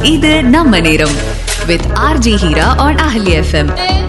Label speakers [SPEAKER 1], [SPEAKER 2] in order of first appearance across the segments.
[SPEAKER 1] இது நம்ம நேரம் with RJ Heera on Ahalya FM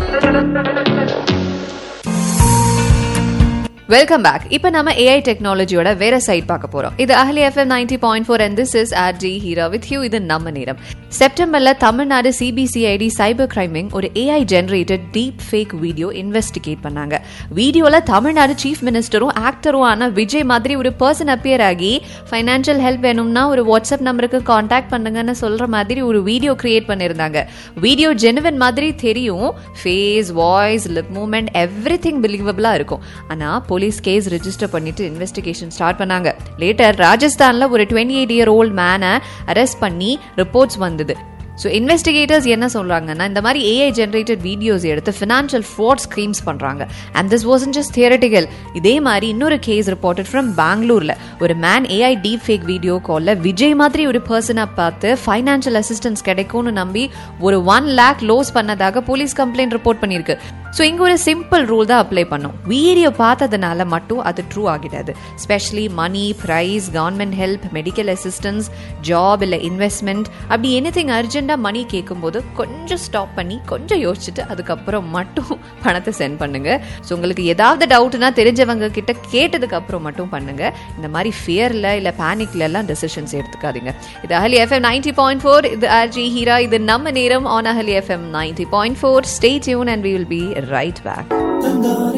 [SPEAKER 1] welcome back இப்போ நம்ம ஏஐ டெக்னாலஜியோட வேற சைட் பார்க்க போறோம் இது Ahali FM ninety point four and this is R J Heera with you இது நம்ம நேரம் செப்டம்பர்ல தமிழ்நாடு சிபிசிஐடி சைபர் கிரைமிங் ஒரு AI generated deep fake video investigate பண்ணாங்க வீடியோல தமிழ்நாடு சீஃப் மினிஸ்டரும் ஆக்டரும் ஆன விஜய் மாதிரி ஒரு பர்சன் அப்பியர் ஆகி ஃபைனான்ஷியல் ஹெல்ப் வேணும்னா ஒரு வாட்ஸ்அப் நம்பருக்கு காண்டாக்ட் பண்ணுங்கன்னு சொல்ற மாதிரி ஒரு வீடியோ கிரியேட் பண்ணியிருந்தாங்க வீடியோ ஜெனுவன் மாதிரி தெரியும் face voice lip movement every thing பிலீவபிளா இருக்கும் ஆனா போலீஸ் கேஸ் ரெஜிஸ்டர் பண்ணிட்டு இன்வெஸ்டிகேஷன் ஸ்டார்ட் பண்ணாங்க லேட்டர் ராஜஸ்தான்ல ஒரு டுவெண்ட்டி எயிட் இயர் ஓல்ட் மேனை அரெஸ்ட் பண்ணி ரிப்போர்ட்ஸ் வந்தது ஸோ இன்வெஸ்டிகேட்டர்ஸ் என்ன சொல்றாங்கன்னா இந்த மாதிரி ஏஐ ஜென்ரேட்டட் வீடியோஸ் எடுத்து ஃபினான்ஷியல் ஃப்ராட் ஸ்கீம்ஸ் பண்றாங்க and this Vasan just theoretical இதே மாதிரி இன்னொரு கேஸ் ரிப்போர்ட்டட் ஃப்ரம் பெங்களூர்ல ஒரு man AI deep fake video காலில் விஜய் மாதிரி ஒரு பர்சனை பார்த்து ஃபைனான்ஷியல் அசிஸ்டன்ஸ் கிடைக்கும்னு நம்பி ஒரு ஒன் லேக் லோஸ் பண்ணதாக போலீஸ் கம்ப்ளைண்ட் ரிப்போர்ட் பண்ணியிருக்கு ஸோ இங்கே ஒரு சிம்பிள் ரூல் தான் அப்ளை பண்ணும் வீடியோ பார்த்ததுனால மட்டும் அது ட்ரூ ஆகிடாது especially money prize government help medical assistance job இல்லை இன்வெஸ்ட்மெண்ட் அப்படி எனி திங் அர்ஜென்ட்டாக மணி கேட்கும்போது கொஞ்சம் ஸ்டாப் பண்ணி கொஞ்சம் யோசிச்சுட்டு அதுக்கப்புறம் மட்டும் பணத்தை சென்ட் பண்ணுங்க ஸோ உங்களுக்கு ஏதாவது டவுட்னா தெரிஞ்சவங்க கிட்ட கேட்டதுக்கு அப்புறம் மட்டும் பண்ணுங்க இந்த மாதிரி ஃபியரில் இல்லை பேனிக்ல எல்லாம் டெசிஷன்ஸ் எடுத்துக்காதீங்க இது Ahali FM ninety point four இது ஆர்ஜி ஹீரா இது நம்ம நேரம் on Ahali FM ninety point four stay tuned and we will be right back